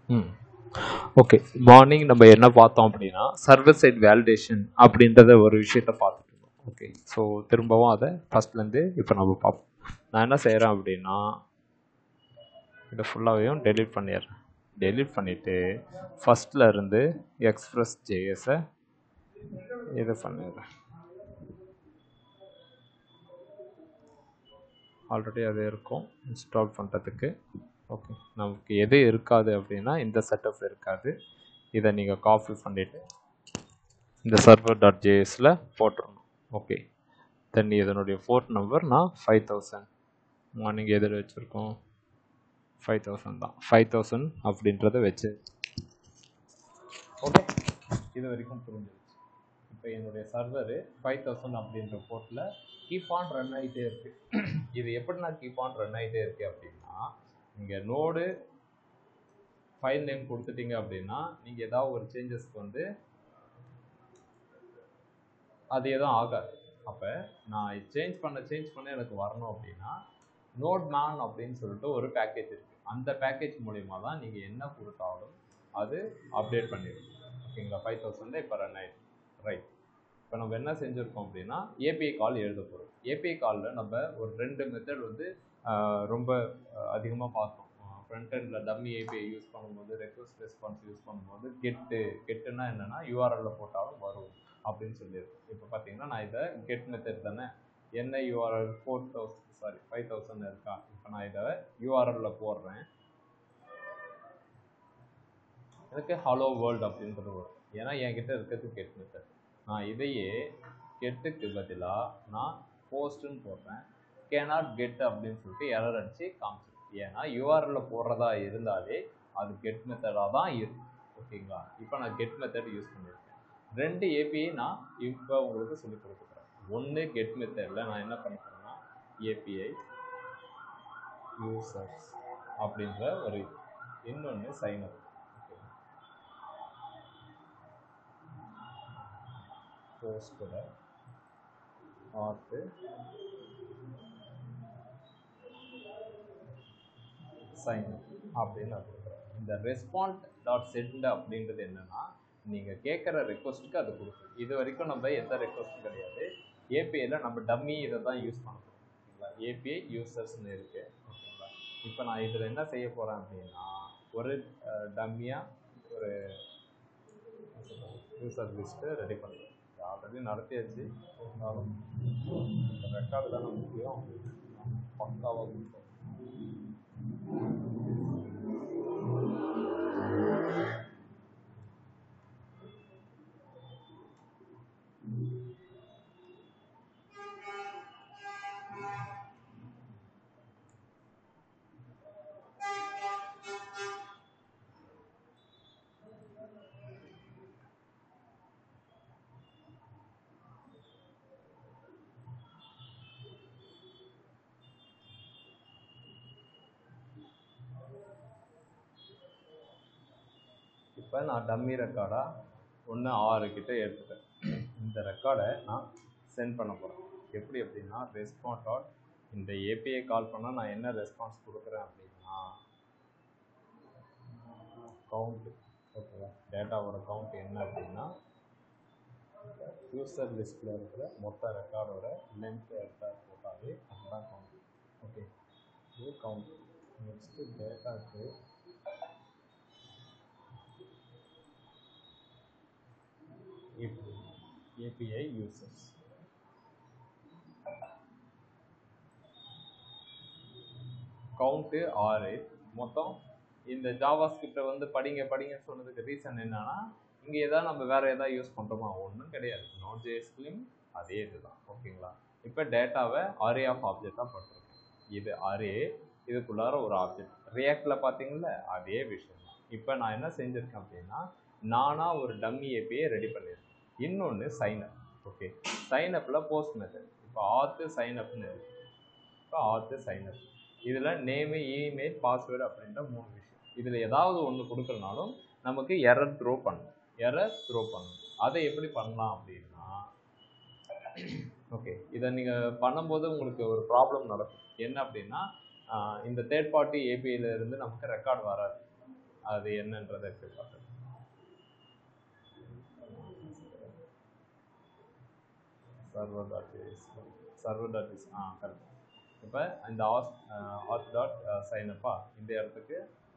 ம் okay morning நம்ம என்ன பார்த்தோம் அப்படின்னா சர்வர் சைட் வேலிடேஷன் அப்படின்றத ஒரு விஷயத்த பார்த்துட்டு இருந்தோம் ஓகே ஸோ திரும்பவும் அதை ஃபஸ்ட்லேருந்து இப்போ நம்ம பார்ப்போம் நான் என்ன செய்கிறேன் அப்படின்னா இதை ஃபுல்லாகவும் டெலீட் பண்ணிடுறேன் டெலீட் பண்ணிவிட்டு ஃபஸ்ட்டில் இருந்து எக்ஸ்பிரஸ் ஜேஎஸை இது பண்ணிடுறேன் ஆல்ரெடி அது இருக்கும் இன்ஸ்டால் பண்ணுறதுக்கு ஓகே நமக்கு எது இருக்காது அப்படின்னா இந்த செட்டப் இருக்காது இதை நீங்கள் காப்பி பண்ணிவிட்டு இந்த சர்வர் டாட் ஜேஎஸில் போட்டுடணும் ஓகே தென் இதனுடைய ஃபோர்த் நம்பர் நான் ஃபைவ் தௌசண்ட் மார்னிங் எதில் வச்சுருக்கோம் ஃபைவ் தௌசண்ட் தான் ஃபைவ் தௌசண்ட் அப்படின்றத வச்சு ஓகே இது வரைக்கும் புரிஞ்சிருச்சு இப்போ என்னுடைய சர்வரு ஃபைவ் தௌசண்ட் அப்படின்ற போர்ட்டில் கீப் ஆன் ரன் ஆகிட்டே இருக்கு இது எப்படி நான் கீப் ஆன் ரன் ஆகிட்டே இருக்கு அப்படின்னா நீங்கள் நோடு ஃபைல் நேம் கொடுத்துட்டீங்க அப்படின்னா நீங்கள் ஏதாவது ஒரு சேஞ்சஸ்க்கு வந்து அது எதுவும் ஆகாது அப்போ நான் சேஞ்ச் பண்ண சேஞ்ச் பண்ண எனக்கு வரணும் அப்படின்னா நோட் மேன் அப்படின்னு சொல்லிட்டு ஒரு பேக்கேஜ் இருக்குது அந்த பேக்கேஜ் மூலிமா தான் நீங்கள் என்ன கொடுத்தாலும் அது அப்டேட் பண்ணிடும் ஓகேங்களா ஃபைவ் தௌசண்ட் இப்போ ரன் ஆயிடுச்சு ரைட் இப்போ நம்ம என்ன செஞ்சுருக்கோம் அப்படின்னா ஏபிஐ கால் எழுத போகிறோம் ஏபிஐ காலில் நம்ம ஒரு ரெண்டு மெத்தட் வந்து ஆஹ், ரொம்ப அதிகமாக பார்த்தோம் ஃப்ரண்ட் எண்டில் டம்மி ஏபிஐ யூஸ் பண்ணும்போது ரெக்வஸ்ட் ரெஸ்பான்ஸ் யூஸ் பண்ணும்போது கெட்டு கெட்டுனா என்னென்னா யூஆர்எல்ல போட்டாலும் வரும் அப்படின்னு சொல்லியிருக்கோம் இப்போ பார்த்தீங்கன்னா நான் இதை கெட் மெத்தட் தானே என்ன URL four thousand sorry five thousand இருக்கா இப்போ நான் இதை யூஆர்எல்ல போடுறேன் எனக்கு ஹலோ வேர்ல்டு அப்படின்றது வரும் ஏன்னா என்கிட்ட இருக்கிறது கெட் மெத்தட் நான் இதையே கெட்டுக்கு பதிலாக நான் போஸ்ட்டுன்னு போடுறேன் கேனாட் கெட் அப்படின்னு சொல்லிட்டு எரர் அடிச்சு காமிச்சிடும் ஏன்னா யூஆர்எல்ல போடுறதா இருந்தாலே அது கெட் மெத்தடாக தான் இருக்கும் ஓகேங்களா இப்போ நான் கெட் மெத்தட் யூஸ் பண்ணியிருக்கேன் ரெண்டு ஏபிஐ நான் இப்போ உங்களுக்கு சொல்லிக் கொடுக்குறேன் ஒன்று கெட் மெத்தடில் நான் என்ன பண்ணிக்கிறேன்னா ஏபிஐ யூசர்ஸ் அப்படின்ற ஒரு இது. இன்னொன்று சைன் அப் போஸ்டோட ஆர்ட்டு சைன் அப்படின்னு நான் கொடுக்குறேன் இந்த ரெஸ்பாண்ட் டாட் சென்ட் அப்படின்றது என்னன்னா நீங்கள் கேட்குற ரெக்வஸ்ட்டுக்கு அது கொடுக்கும் இது வரைக்கும் நம்ம எந்த ரெக்வஸ்ட்டும் கிடையாது ஏபிஐயில் நம்ம டம்மி இதை தான் யூஸ் பண்ண போகிறோம் ஓகேங்களா ஏபிஐ யூசர்ஸ்னு இருக்குது ஓகேங்களா இப்போ நான் இதில் என்ன செய்ய போகிறேன் அப்படின்னா ஒரு டம்மியாக ஒரு யூசர் லிஸ்ட்டு ரெடி பண்ணுறேன் ஆல்ரெடி நடத்தியாச்சு இருந்தாலும் ரெக்கார்டு தானே முக்கியம் பக்காவாக கொடுத்தோம் இப்போ நான் டம்மி ரெக்கார்டாக ஒன்று ஆறு கிட்ட எடுத்துட்டேன் இந்த ரெக்கார்டை நான் சென்ட் பண்ண போகிறேன் எப்படி அப்படின்னா ரெஸ்பாண்ட் டாட் இந்த ஏபிஐ கால் பண்ணால் நான் என்ன ரெஸ்பான்ஸ் கொடுக்குறேன் அப்படின்னா கவுண்ட் ஓகேவா டேட்டாவோட கவுண்ட் என்ன அப்படின்னா யூசர் லிஸ்ட்டில் இருக்கிற மொத்த ரெக்கார்டோட லென்த் எடுத்தா போட்டாலே அதுதான் கவுண்ட் ஓகே இது கவுண்ட் நெக்ஸ்ட்டு டேட்டாக்கு இப்படி ஏபிஐ யூசர்ஸ் கவுண்ட்டு ஆறு மொத்தம் இந்த ஜாவா ஸ்கிரிப்டை வந்து படிங்க படிங்கன்னு சொன்னதுக்கு ரீசன் என்னன்னா இங்கே ஏதாவது நம்ம வேற ஏதாவது யூஸ் பண்ணுறோமா ஒன்றும் கிடையாது நோட் ஜேஎஸ்லையும் அதே இதுதான் ஓகேங்களா இப்போ டேட்டாவை அரே ஆஃப் ஆப்ஜெக்டாக போட்டிருக்கேன் இது அரே இதுக்குள்ளார ஒரு ஆப்ஜெக்ட் ரியாக்டில் பார்த்தீங்களா அதே விஷயம் தான் இப்போ நான் என்ன செஞ்சுருக்கேன் அப்படின்னா நானாக ஒரு டம்மி ஏபியை ரெடி பண்ணியிருக்கேன் இன்னொன்று சைனப் ஓகே சைனப்பில் போஸ்ட் மெத்தட் இப்போ ஆத்து சைனப்னு இருக்கு இப்போ ஆத்து சைனப் இதில் நேமு இமெயில் பாஸ்வேர்டு அப்படின்ற மூணு விஷயம் இதில் ஏதாவது ஒன்று கொடுக்கலனாலும் நமக்கு எரர் த்ரோ பண்ணும் எரர் த்ரோ பண்ணும் அதை எப்படி பண்ணலாம் அப்படின்னா ஓகே இதை நீங்கள் பண்ணும்போது உங்களுக்கு ஒரு ப்ராப்ளம் நடக்கும் என்ன அப்படின்னா ஆஹ் இந்த தேர்ட் பார்ட்டி ஏபிஐல இருந்து நமக்கு ரெக்கார்ட் வராது அது என்னன்றதை எப்படி பார்த்து server dot is server dot is ah correct இப்போ இந்த ஆஸ் ஆத் டாட் சைனப்பா இந்த இடத்துக்கு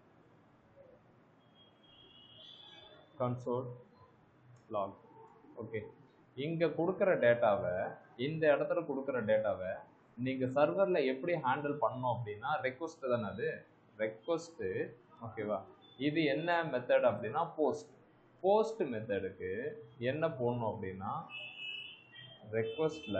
கன்சோல் லாக் ஓகே இங்கே கொடுக்குற டேட்டாவை இந்த இடத்துல கொடுக்குற டேட்டாவை நீங்கள் சர்வரில் எப்படி ஹேண்டில் பண்ணணும் அப்படின்னா ரெக்வஸ்ட் தானே அது ரெக்வஸ்ட்டு ஓகேவா இது என்ன மெத்தட் அப்படின்னா போஸ்ட் போஸ்ட் மெத்தடுக்கு என்ன போடணும் அப்படின்னா ரெக்வஸ்டில்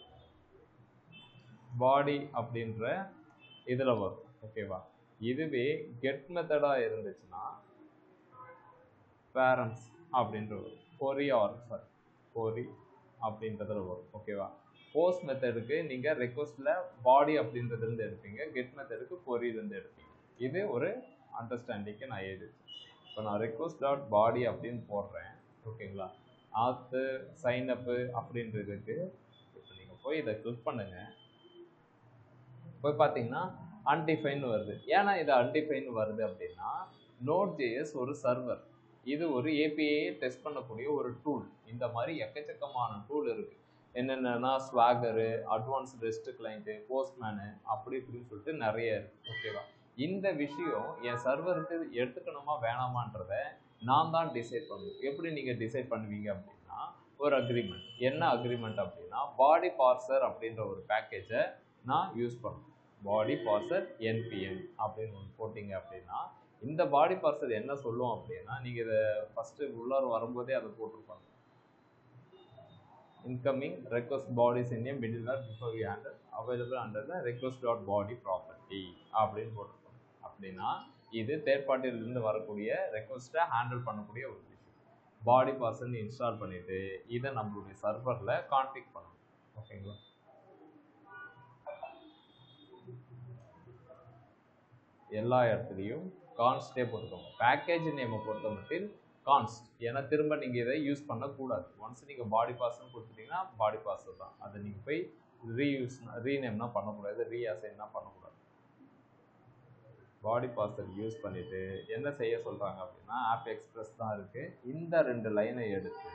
பாடி அப்படின்ற இதில் வரும் ஓகேவா இதுவே கெட் மெத்தடாக இருந்துச்சுன்னா பேரண்ட்ஸ் அப்படின்ற வரும் கொரி ஆர் சாரி கொரி அப்படின்றதுல வரும் ஓகேவா போஸ்ட் மெத்தடுக்கு நீங்கள் ரெக்வஸ்டில் பாடி அப்படின்றதுலேருந்து எடுப்பீங்க கெட் மெத்தடுக்கு கொரியிலேருந்து எடுப்பீங்க இது ஒரு அண்டர்ஸ்டாண்டிங்க்கு நான் எழுதி இப்போ நான் ரெக்வஸ்ட் டாட் பாடி அப்படின்னு போடுறேன் ஓகேங்களா ஆத்து சைனப்பு அப்படின்றதுக்கு இப்போ நீங்கள் போய் இதை கிளிக் பண்ணுங்கள் போய் பார்த்தீங்கன்னா அன்டிஃபைன் வருது ஏன்னா இது அன்டிஃபைன் வருது அப்படின்னா நோட் ஜேஎஸ் ஒரு சர்வர் இது ஒரு ஏபிஐ டெஸ்ட் பண்ணக்கூடிய ஒரு டூல் இந்த மாதிரி எக்கச்சக்கமான டூல் இருக்கு என்னென்னா Swagger advance rest client Postman அப்படி இப்படின்னு சொல்லிட்டு நிறைய இருக்கு ஓகேவா இந்த விஷயம் என் சர்வருக்கு எடுத்துக்கணுமா வேணாமான்றத நான் தான் டிசைட் பண்ணுவேன் எப்படி நீங்கள் டிசைட் பண்ணுவீங்க அப்படின்னா ஒரு அக்ரிமெண்ட் என்ன அக்ரிமெண்ட் அப்படின்னா பாடி பார்சர் அப்படின்ற ஒரு பேக்கேஜை நான் யூஸ் பண்ணுவேன் பாடி பார்சர் என்பிஎம் அப்படின்னு ஒன்று போட்டிங்க அப்படின்னா இந்த பாடி பார்சல் என்ன சொல்லும் அப்படின்னா நீங்கள் இதை ஃபஸ்ட்டு உள்ளார வரும்போதே அதை போட்டிருப்பாங்க incoming request bodies in a middleware before you handle available under the request dot body property அப்படின்னு போட்டிருப்பாங்க அப்படின்னா இது தேர்ட் பார்ட்டியிலிருந்து வரக்கூடிய ரெக்வஸ்ட்டை ஹேண்டில் பண்ணக்கூடிய ஒரு விஷயம் பாடி பார்சல் இன்ஸ்டால் பண்ணிவிட்டு இதை நம்மளுடைய சர்வரில் கான்ஃபிக் பண்ணணும் ஓகேங்களா எல்லா இடத்துலையும் கான்ஸ்டே போட்டுக்கோங்க பேக்கேஜ் நேமை பொறுத்த மட்டும் கான்ஸ்ட் ஏன்னா திரும்ப நீங்கள் இதை யூஸ் பண்ணக்கூடாது ஒன்ஸ் நீங்கள் பாடி பாஸ்ன்னு கொடுத்துட்டீங்கன்னா பாடி பாஸ் தான் அதை நீங்கள் போய் ரீயூஸ் ரீநேம்னா பண்ணக்கூடாது ரீஅசைன்னா பண்ணக்கூடாது பாடி பாஸ்டர் யூஸ் பண்ணிவிட்டு என்ன செய்ய சொல்கிறாங்க அப்படின்னா ஆப் எக்ஸ்பிரஸ் தான் இருக்குது இந்த ரெண்டு லைனை எடுத்து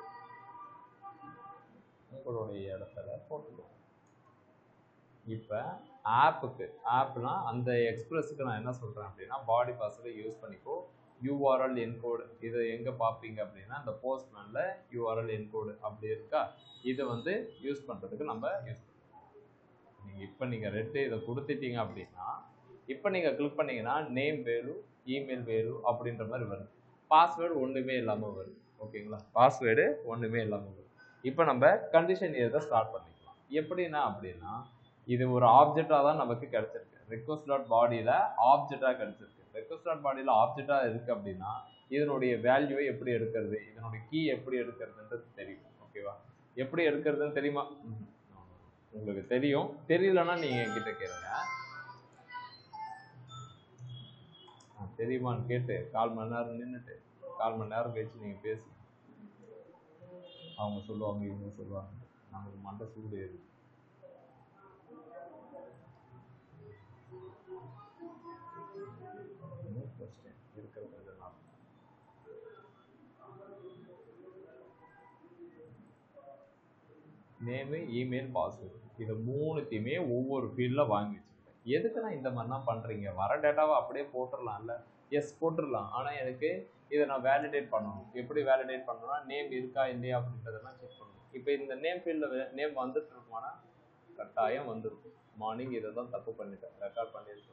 உங்களுடைய இடத்துல போட்டுக்கோங்க இப்போ ஆப்புக்கு ஆப்னா அந்த எக்ஸ்பிரஸுக்கு நான் என்ன சொல்கிறேன் அப்படின்னா பாடி பாஸில் யூஸ் பண்ணிக்கோ யூஆர்எல் என்கோடு இதை எங்கே பார்ப்பீங்க அப்படின்னா இந்த போஸ்ட்மேனில் யூஆர்எல் என்கோடு அப்படி இருக்கா இதை வந்து யூஸ் பண்ணுறதுக்கு நம்ம யூஸ் நீங்கள் இப்போ நீங்கள் ரெட்டு இதை கொடுத்துட்டீங்க அப்படின்னா இப்போ நீங்கள் கிளிக் பண்ணீங்கன்னா நேம் வேலு இமெயில் வேலு அப்படின்ற மாதிரி வருது பாஸ்வேர்டு ஒன்றுமே இல்லாமல் வருது ஓகேங்களா பாஸ்வேர்டு ஒன்றுமே இல்லாமல் வருது இப்போ நம்ம கண்டிஷன் இதை ஸ்டார்ட் பண்ணிக்கலாம் எப்படின்னா அப்படின்னா இது ஒரு ஆப்ஜெக்டாக தான் நமக்கு கிடைச்சிருக்கு ரெக்வஸ்ட் டாட் பாடியில் ஆப்ஜெக்டாக கிடைச்சிருக்கு ரெக்வஸ்ட் டாட் பாடியில் ஆப்ஜெக்டாக இருக்குது அப்படின்னா இதனுடைய வேல்யூவை எப்படி எடுக்கிறது இதனுடைய கீ எப்படி எடுக்கிறதுன்றது தெரியும் ஓகேவா எப்படி எடுக்கிறதுன்னு தெரியுமா ம்ஹும். உங்களுக்கு தெரியும் தெரியலன்னா நீங்கள் என்கிட்ட கேளுங்க ஆ, தெரியுமான்னு கேட்டு கால் மணி நேரம் நின்றுட்டு கால் மணி நேரம் கழிச்சு நீங்கள் பேசு அவங்க சொல்லுவாங்க இவங்க சொல்லுவாங்க நமக்கு மண்டை சூடு ஏறுது இன்னும் question இருக்கிற கொஞ்ச நாள் நேமு இமெயில் பாஸ்வேர்டு இது மூணுத்தையுமே ஒவ்வொரு ஃபீல்டில் வாங்கி வச்சுருக்கேன் எதுக்கு நான் இந்த மாதிரிலாம் பண்ணுறீங்க வர டேட்டாவை அப்படியே போட்டுடலாம்ல எஸ் போட்டுடலாம் ஆனால் எனக்கு இதை நான் வேலிடேட் பண்ணணும் எப்படி வேலிடேட் பண்ணணும்னா நேம் இருக்கா இல்லையா அப்படின்றதெல்லாம் செக் பண்ணணும் இப்போ இந்த நேம் ஃபீல்டில் நேம் வந்துட்டு இருக்குமானா கட்டாயம் வந்துருக்கும் மார்னிங் இதை தான் தப்பு பண்ணிட்டேன் ரெக்கார்ட் பண்ணியிருக்கோம்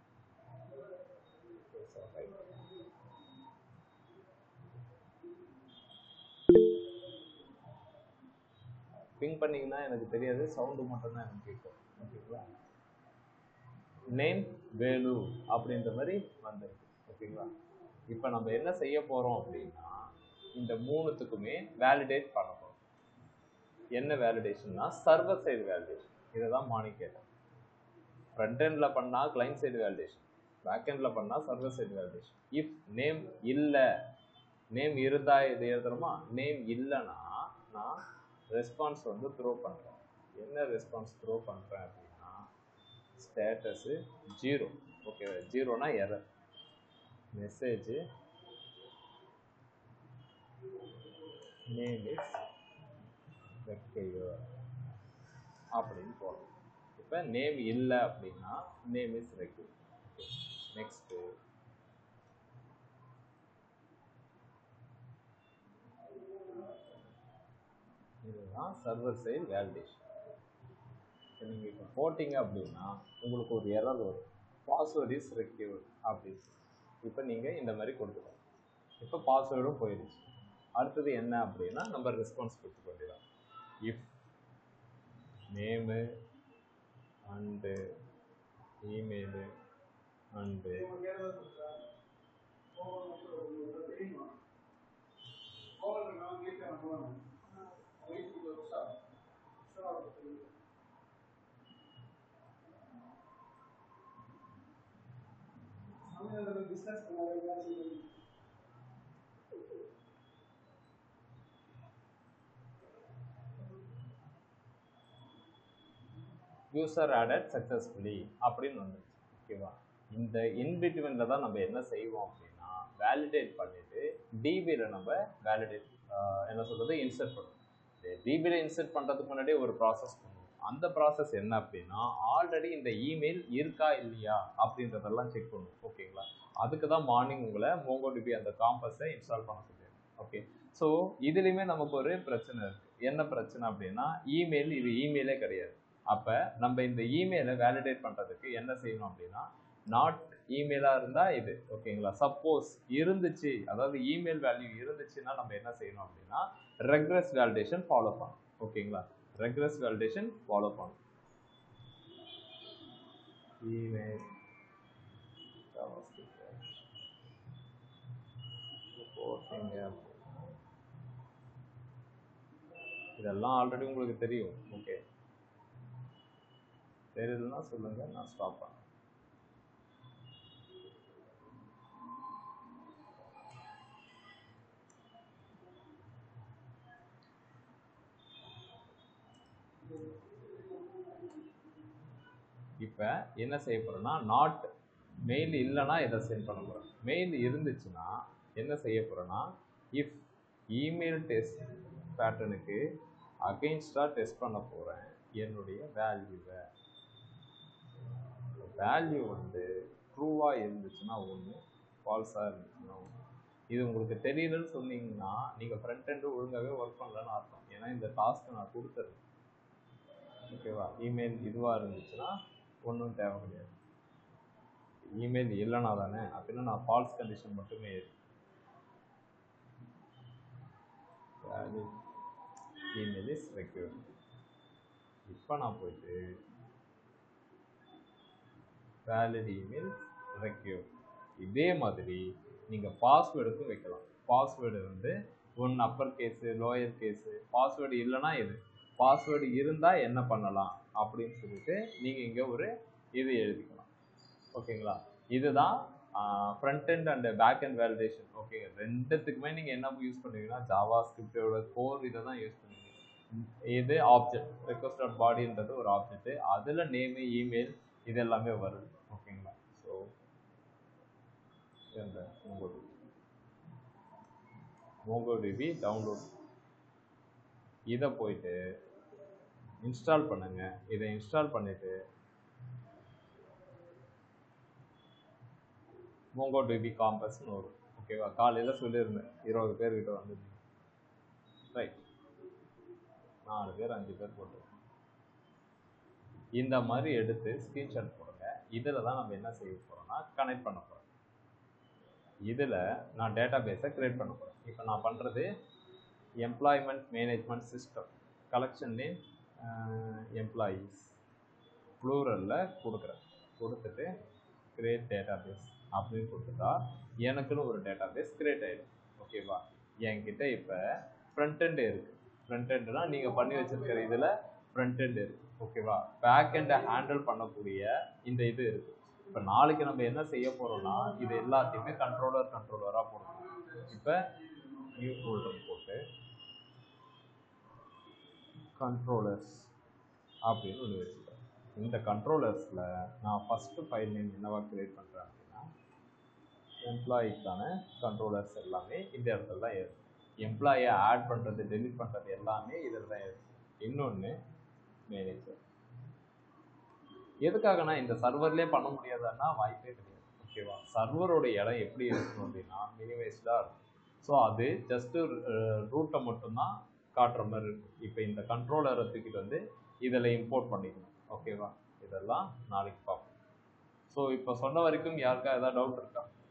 பிங் பண்ணீங்கன்னா எனக்கு தெரியாது சவுண்டு மட்டும் தான் எனக்கு கேட்கும் ஓகேங்களா நேம் வேலு அப்படின்ற மாதிரி வந்துருக்கு ஓகேங்களா இப்போ நம்ம என்ன செய்ய போகிறோம் அப்படின்னா இந்த மூணுத்துக்குமே வேலிடேட் பண்ண போகிறோம் என்ன வேலிடேஷன்னா சர்வர் சைடு வேலிடேஷன் இதை தான் மார்னிங் கேட்டேன் ஃப்ரண்ட் எண்டில் பண்ணால் கிளைண்ட் சைடு வேலிடேஷன் பேக் எண்டில் பண்ணால் server side validation if name இல்லை நேம் இருந்தா இது எழுதுறோமா நேம் இல்லைன்னா நான் ரெஸ்பான்ஸ் வந்து த்ரோ பண்ணுறேன் என்ன ரெஸ்பான்ஸ் த்ரோ பண்ணுறேன் அப்படின்னா ஸ்டேட்டஸு ஜீரோ ஓகேவா ஜீரோனா error message name is require அப்படின்னு போகிறோம் இப்போ நேம் இல்லை அப்படின்னா நேம் இஸ் ரெக்யூர் நெக்ஸ்ட்டு இதுதான் சர்வர் சைடு வேலிடேஷன் நீங்கள் இப்போ போட்டிங்க அப்படின்னா உங்களுக்கு ஒரு எரர் வரும் பாஸ்வேர்ட் இஸ் ரெக்யூர்ட் அப்படின்னு இப்போ நீங்கள் இந்த மாதிரி கொடுத்துக்கணும் இப்போ பாஸ்வேர்டும் போயிடுச்சு அடுத்தது என்ன அப்படின்னா நம்ம ரெஸ்பான்ஸ் கொடுத்துக்க வேண்டியதான் if name and email and user added successfully அப்படின்னு வந்துச்சு ஓகேவா இந்த இன்பிட்வீனில் தான் நம்ம என்ன செய்வோம் அப்படின்னா வேலிடேட் பண்ணிட்டு டிபியில் நம்ம வேலிடேட் என்ன சொல்கிறது இன்சர்ட் பண்ணுவோம் டிபியில் இன்சர்ட் பண்ணுறதுக்கு முன்னாடியே ஒரு ப்ராசஸ் பண்ணுவோம் அந்த ப்ராசஸ் என்ன அப்படின்னா ஆல்ரெடி இந்த இமெயில் இருக்கா இல்லையா அப்படின்றதெல்லாம் செக் பண்ணுவோம் ஓகேங்களா அதுக்கு தான் மார்னிங் உங்களை மோங்கோடிபி அந்த காம்பஸை இன்ஸ்டால் பண்ண சொல்லியிருக்கேன் ஓகே ஸோ இதுலேயுமே நமக்கு ஒரு பிரச்சனை இருக்குது என்ன பிரச்சனை அப்படின்னா இமெயில் இது இமெயிலே கிடையாது அப்போ நம்ம இந்த இமெயிலை வேலிடேட் பண்ணுறதுக்கு என்ன செய்யணும் அப்படின்னா நாட் இமெயிலாக இருந்தால் இது ஓகேங்களா சப்போஸ் இருந்துச்சு அதாவது இமெயில் வேல்யூ இருந்துச்சுன்னா நம்ம என்ன செய்யணும் அப்படின்னா ரெக்ரெஸ் வேலிடேஷன் ஃபாலோ பண்ணணும் ஓகேங்களா ரெக்ரெஸ் வேலிடேஷன் ஃபாலோ பண்ணணும் இமெயில் போட்டீங்க இதெல்லாம் ஆல்ரெடி உங்களுக்கு தெரியும் ஓகே தெரியலன்னா சொல்லுங்க நான் ஸ்டாப் பண்ணேன் இப்போ என்ன செய்ய போறேன்னா நாட் மெயில் இல்லைன்னா இதை சென்ட் பண்ண போகிறேன் மெயில் இருந்துச்சுன்னா என்ன செய்ய போகிறேன்னா இஃப் இமெயில் டெஸ்ட் பேட்டர்னுக்கு அகெயின்ஸ்டாக டெஸ்ட் பண்ண போகிறேன் என்னுடைய வேல்யூவை வேல்யூ வந்து ட்ரூவாக இருந்துச்சுன்னா ஒன்று ஃபால்ஸாக இருந்துச்சுன்னா ஒன்று இது உங்களுக்கு தெரியலன்னு சொன்னீங்கன்னா நீங்கள் ஃப்ரண்ட் எண்டு ஒழுங்காகவே ஒர்க் பண்ணலன்னு அர்த்தம் ஏன்னா இந்த டாஸ்க்கு நான் கொடுத்துருக்கேன் ஓகேவா இமெயில் இதுவாக இருந்துச்சுன்னா ஒன்றும் தேவை கிடையாது இமெயில் இல்லைனா தானே அப்படின்னா நான் ஃபால்ஸ் கண்டிஷன் மட்டுமே இருக்கு இமெயில் இஸ் ரெக்யூர்ட் இப்போ நான் போயிட்டு வேலிட் இமெயில் ரெக்யூர் இதே மாதிரி நீங்கள் பாஸ்வேர்டுக்கும் வைக்கலாம் பாஸ்வேர்டு வந்து one upper case lower case password இல்லைன்னா இது பாஸ்வேர்டு இருந்தால் என்ன பண்ணலாம் அப்படின்னு சொல்லிட்டு நீங்கள் இங்கே ஒரு இது எழுதிக்கலாம் ஓகேங்களா இதுதான் front end and back end validation okay ரெண்டுத்துக்குமே நீங்கள் என்ன யூஸ் பண்ணுவீங்கன்னா ஜாவா ஸ்கிரிப்டோட கோர் இதை தான் யூஸ் பண்ணுவீங்க இது ஆப்ஜெக்ட் ரெக்வஸ்ட் டாட் பாடின்றது ஒரு ஆப்ஜெக்ட் அதில் நேமு இமெயில் இது எல்லாமே வருது ஓகேங்களா ஸோ இந்த மோங்கோடிபி மோங்கோடிபி டவுன்லோட் இதை போயிட்டு இன்ஸ்டால் பண்ணுங்க இதை இன்ஸ்டால் பண்ணிட்டு மோங்கோடிபி காம்பஸ்னு வரும் ஓகேவா காலையில் சொல்லியிருந்தேன் இருபது பேர்கிட்ட வந்து ரைட் நாலு பேர் அஞ்சு பேர் போட்டு இந்த மாதிரி எடுத்து ஸ்க்ரீன்ஷாட் போடுங்க இதில் தான் நம்ம என்ன செய்ய போகிறோம்னா கனெக்ட் பண்ண போகிறோம் இதில் நான் டேட்டா பேஸை க்ரியேட் பண்ண போகிறேன் இப்போ நான் பண்ணுறது employment management system collection name employees ப்ளூரலில் கொடுக்குறேன் கொடுத்துட்டு கிரியேட் டேட்டா பேஸ் அப்படின்னு கொடுத்துட்டா எனக்குன்னு ஒரு டேட்டா பேஸ் கிரியேட் ஆகிடும் ஓகேவா என்கிட்ட இப்போ ஃப்ரண்ட் எண்டு இருக்குது ஃப்ரண்ட் எண்டுனா நீங்கள் பண்ணி வச்சிருக்கிற இதில் ஃப்ரண்ட் எண்டு இருக்குது ஓகேவா பேக் எண்டை ஹேண்டில் பண்ணக்கூடிய இந்த இது இருக்குது இப்போ நாளைக்கு நம்ம என்ன செய்ய போகிறோம்னா இது எல்லாத்தையுமே கண்ட்ரோலர் கண்ட்ரோலராக போடணும் இப்போ நியூ ஃபோல்டர் போட்டு கண்ட்ரோலர்ஸ் அப்படின்னு ஒன்று வச்சுக்கிறேன் இந்த கண்ட்ரோலர்ஸில் நான் ஃபஸ்ட்டு ஃபைல் நேம் என்னவா க்ரியேட் பண்ணுறேன் அப்படின்னா எம்ப்ளாயிக்கான கண்ட்ரோலர்ஸ் எல்லாமே இந்த இடத்துல தான் இருக்கு எம்ப்ளாயை ஆட் பண்ணுறது டெலிட் பண்ணுறது எல்லாமே இதில் தான் இருக்கு இன்னொன்று மேனேஜர் எதுக்காகனா இந்த சர்வர்லேயே பண்ண முடியாதுன்னா வாய்ப்பே கிடையாது ஓகேவா சர்வரோட இடம் எப்படி இருக்கணும் அப்படின்னா மினிமைஸ்டாக இருக்கும் ஸோ அது ஜஸ்ட்டு ரூட்டை மட்டும்தான் காட்டுற மாதிரி இருக்கும் இப்போ இந்த கண்ட்ரோலரை தூக்கிட்டு வந்து இதில் இம்போர்ட் பண்ணிக்கணும் ஓகேவா இதெல்லாம் நாளைக்கு பார்ப்போம் ஸோ இப்போ சொன்ன வரைக்கும் யாருக்கா ஏதாவது டவுட் இருக்கா